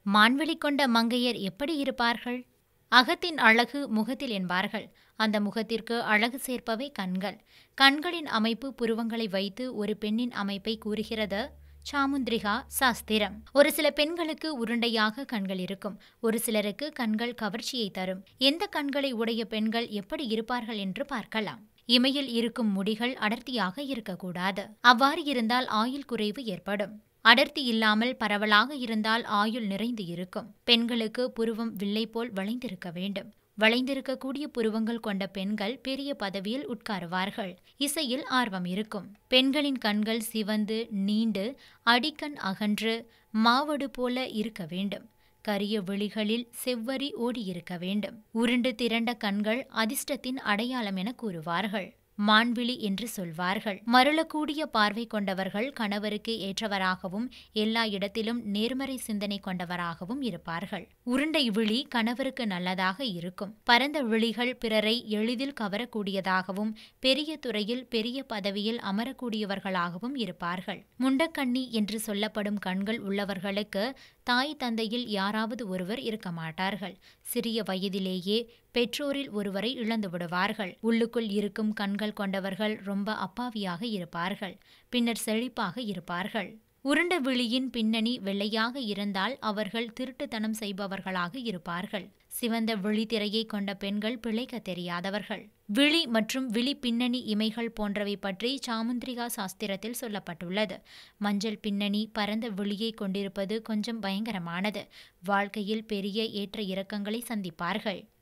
மான்விழி கொண்ட மங்கையர் எப்படி இருப்பார்கள் அகத்தின் அழகு முகத்தில் என்பார்கள் அந்த முகத்திற்கு அழகு சேர்ப்பவை கண்கள் கண்களின் அமைப்பு புருவங்களை வைத்து ஒரு பெண்ணின் அமைப்பை கூறுகிறது சாமுந்திரிகா சாஸ்திரம் ஒரு சில பெண்களுக்கு உருண்டையாக கண்கள் இருக்கும் ஒரு சிலருக்கு கண்கள் கவர்ச்சியை தரும் எந்த கண்களை உடைய பெண்கள் எப்படி இருப்பார்கள் என்று பார்க்கலாம் இமையில் இருக்கும் முடிகள் அடர்த்தியாக இருக்கக்கூடாது அவ்வாறு இருந்தால் ஆயுள் குறைவு ஏற்படும் அடர்த்தி இல்லாமல் பரவலாக இருந்தால் ஆயுள் நிறைந்து இருக்கும் பெண்களுக்கு புருவம் வில்லை போல் வளைந்திருக்க வேண்டும் வளைந்திருக்கக்கூடிய புருவங்கள் கொண்ட பெண்கள் பெரிய பதவியில் உட்காருவார்கள் இசையில் ஆர்வம் இருக்கும் பெண்களின் கண்கள் சிவந்து நீண்டு அடிக்கண் அகன்று மாவடு போல இருக்க வேண்டும் கரிய விழிகளில் செவ்வரி ஓடியிருக்க வேண்டும் உருண்டு திரண்ட கண்கள் அதிர்ஷ்டத்தின் அடையாளம் என கூறுவார்கள் மான்விழி என்று சொல்வார்கள் மருளக்கூடிய பார்வை கொண்டவர்கள் கணவருக்கு ஏற்றவராகவும் எல்லா இடத்திலும் நேர்மறை சிந்தனை கொண்டவராகவும் இருப்பார்கள் உருண்டை விழி கணவருக்கு நல்லதாக இருக்கும் பரந்த விழிகள் பிறரை எளிதில் கவரக்கூடியதாகவும் பெரிய துறையில் பெரிய பதவியில் அமரக்கூடியவர்களாகவும் இருப்பார்கள் முண்டக்கண்ணி என்று சொல்லப்படும் கண்கள் உள்ளவர்களுக்கு தாய் தந்தையில் யாராவது ஒருவர் இருக்க மாட்டார்கள் சிறிய வயதிலேயே பெற்றோரில் ஒருவரை இழந்து விடுவார்கள் உள்ளுக்குள் இருக்கும் கண்கள் கொண்டவர்கள் ரொம்ப அப்பாவியாக இருப்பார்கள் பின்னர் செழிப்பாக இருப்பார்கள் உருண்ட விழியின் பின்னணி வெள்ளையாக இருந்தால் அவர்கள் திருட்டுத்தனம் செய்பவர்களாக இருப்பார்கள் சிவந்த விழித்திரையை கொண்ட பெண்கள் பிழைக்க தெரியாதவர்கள் விழி மற்றும் விழி பின்னணி இமைகள் போன்றவை பற்றி சாமுந்திரிகா சாஸ்திரத்தில் சொல்லப்பட்டுள்ளது மஞ்சள் பின்னணி பரந்த விழியை கொண்டிருப்பது கொஞ்சம் பயங்கரமானது வாழ்க்கையில் பெரிய ஏற்ற இறக்கங்களை சந்திப்பார்கள்